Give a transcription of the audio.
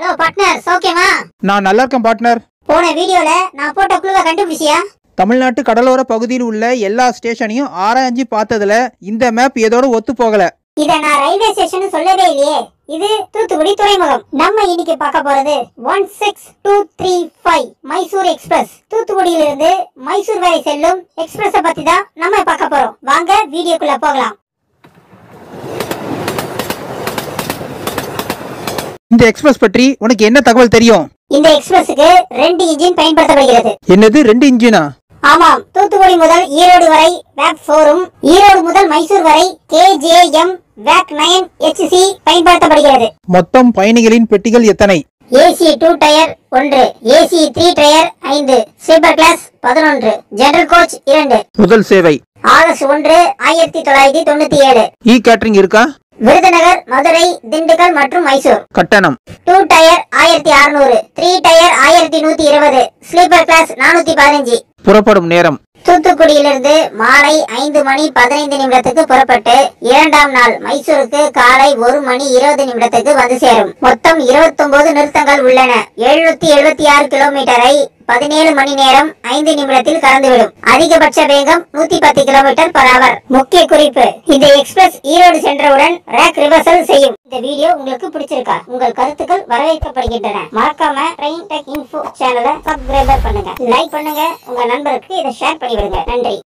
hello partner சௌக்கியமா நான் நல்லா இருக்கேன் பார்ட்னர் போன வீடியோல நான் போட்ட குழுவை கண்டுபிடிச்சியா தமிழ்நாட்டு கடலோர பகுதியில் உள்ள எல்லா ஸ்டேஷனையும் ஆராய்ஞ்சு பார்த்ததுல இந்த மேப் ஏதோட ஒத்து போகல இத நான் ரயில்வே ஸ்டேஷன் சொல்லவே இல்லையே இது தூத்துக்குடி துறைமுகம் நம்ம இன்னைக்கு பார்க்க போறது one six two three five Mysore express தூத்துக்குடியிலிருந்து மைசூர் வரை செல்லும் எக்ஸ்பிரஸ பத்தி தான் நம்ம பார்க்க போறோம் வாங்க வீடியோக்குள்ள போகலாம் இந்த எக்ஸ்பிரஸ் பற்றி உனக்கு என்ன தகவல் தெரியும் இந்த எக்ஸ்பிரஸுக்கு ரெண்டு இன்ஜின் பயன்படுத்தப்படுகிறது என்னது ரெண்டு இன்ஜினா ஆமாம் தூத்துக்குடி முதல் ஈரோடு வரை வேக் ஃபோரும் ஈரோடு முதல் மைசூர் வரை கேஜேஎம் வேக் நைன் HC பயன்படுத்தப்படுகிறது மொத்தம் பயணிகளின் பெட்டிகள் எத்தனை ஏசி டூ டயர் ஒன்று ஏசி த்ரீ டயர் ஐந்து ஸ்லீப்பர் கிளாஸ் பதினொன்று ஜெனரல் கோச் இரண்டு முதல் சேவை ஆகஸ்ட் ஒன்று ஆயிரத்தி தொள்ளாயிரத்தி தொண்ணூத்தி ஏழு இ கேட்டரிங் இருக்கா விருதுநகர் மதுரை திண்டுக்கல் மற்றும் மைசூர் கட்டணம் டூ டயர் ஆயிரத்தி அறுநூறு த்ரீ டயர் ஆயிரத்தி நூத்தி இருபது ஸ்லீப்பர் கிளாஸ் நானூத்தி பதினஞ்சு புறப்படும் நேரம் தூத்துக்குடியிலிருந்து மாலை ஐந்து மணி பதினைந்து நிமிடத்துக்கு புறப்பட்டு இரண்டாம் நாள் மைசூருக்கு காலை ஒரு மணி இருபது நிமிடத்துக்கு வந்து சேரும் மொத்தம் 29 நிறுத்தங்கள் உள்ளன எழுநூத்தி எழுபத்தி ஆறு கிலோமீட்டரை பதினேழு மணி நேரம் ஐந்து நிமிடத்தில் கடந்துவிடும் அதிகபட்ச வேகம் நூத்தி பத்து கிலோமீட்டர் பர் அவர் முக்கிய குறிப்பு இந்த எக்ஸ்பிரஸ் ஈரோடு சென்றவுடன் ரேக் ரிவர்சல் செய்யும் இந்த வீடியோ உங்களுக்கு பிடிச்சிருக்கா உங்கள் கருத்துக்கள் வரவேற்கப்படுகின்றன மறக்காம ட்ரெயின் டெக் இன்ஃபோ சேனலை சப்ஸ்கிரைபர் பண்ணுங்க லைக் பண்ணுங்க உங்க நண்பருக்கு இதை ஷேர் பண்ணி விடுங்க நன்றி